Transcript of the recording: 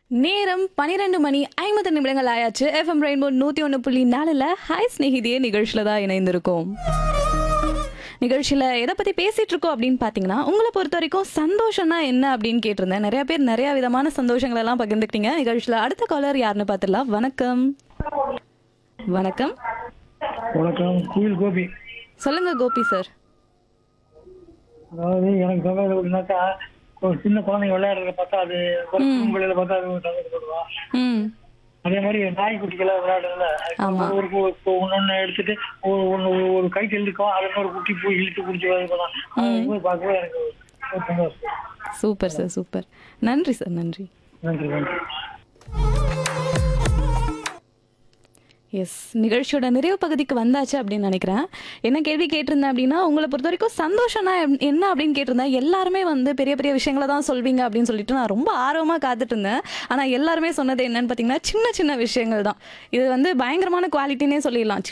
நேரம் பன்னிரெண்டு மணி ஐம்பது நிமிடங்கள் ஆயாச்சு எஃப்எம் ரெயின்போ நூற்றி ஒன்று புள்ளி நாலில் ஹாய் ஸ்நேகிதியே நிகழ்ச்சியில் தான் இணைந்திருக்கோம் நிகழ்ச்சியில் எதை பற்றி பேசிகிட்டு இருக்கோம் அப்படின்னு பார்த்தீங்கன்னா உங்களை பொறுத்த வரைக்கும் சந்தோஷம்னா என்ன அப்படின்னு கேட்டிருந்தேன் நிறைய பேர் நிறைய விதமான சந்தோஷங்கள் எல்லாம் பகிர்ந்துக்கிட்டீங்க நிகழ்ச்சியில் அடுத்த காலர் யாருன்னு பார்த்துடலாம் வணக்கம் வணக்கம் வணக்கம் குயில் கோபி சொல்லுங்க கோபி சார் அதாவது எனக்கு சமையல் எப்படின்னாக்கா ஒரு சின்ன குழந்தைங்க விளையாடுறத பார்த்தா அது ஒரு கும்பலில் பார்த்தா அது சந்தோஷப்படுவா ம் அதே மாதிரி நாய்க்குட்டிகளை விளையாடுறதுல ஆமா. ஒரு ஒன்னொன்னு எடுத்துட்டு ஒரு ஒன்று ஒரு கைட்டு இழுக்கும் அது ஒரு குட்டி போய் இழுத்து குடிச்சு வரலாம் அது போய் பார்க்கவே எனக்கு ஒரு சந்தோஷம் சூப்பர் சார் சூப்பர் நன்றி சார் நன்றி நன்றி நன்றி எஸ் நிகழ்ச்சியோட நிறைவு பகுதிக்கு வந்தாச்சு அப்படின்னு நினைக்கிறேன் என்ன கேள்வி கேட்டிருந்தேன் அப்படின்னா உங்களை பொறுத்த வரைக்கும் சந்தோஷம்னா எம்- என்ன அப்படின்னு கேட்டிருந்தேன் எல்லாருமே வந்து பெரிய பெரிய விஷயங்களை தான் சொல்வீங்க அப்படின்னு சொல்லிட்டு நான் ரொம்ப ஆர்வமாக காத்துட்டு இருந்தேன் ஆனால் எல்லாருமே சொன்னது என்னன்னு பார்த்தீங்கன்னா சின்ன சின்ன விஷயங்கள் தான் இது வந்து பயங்கரமான குவாலிட்டினே சொல்லிடலாம்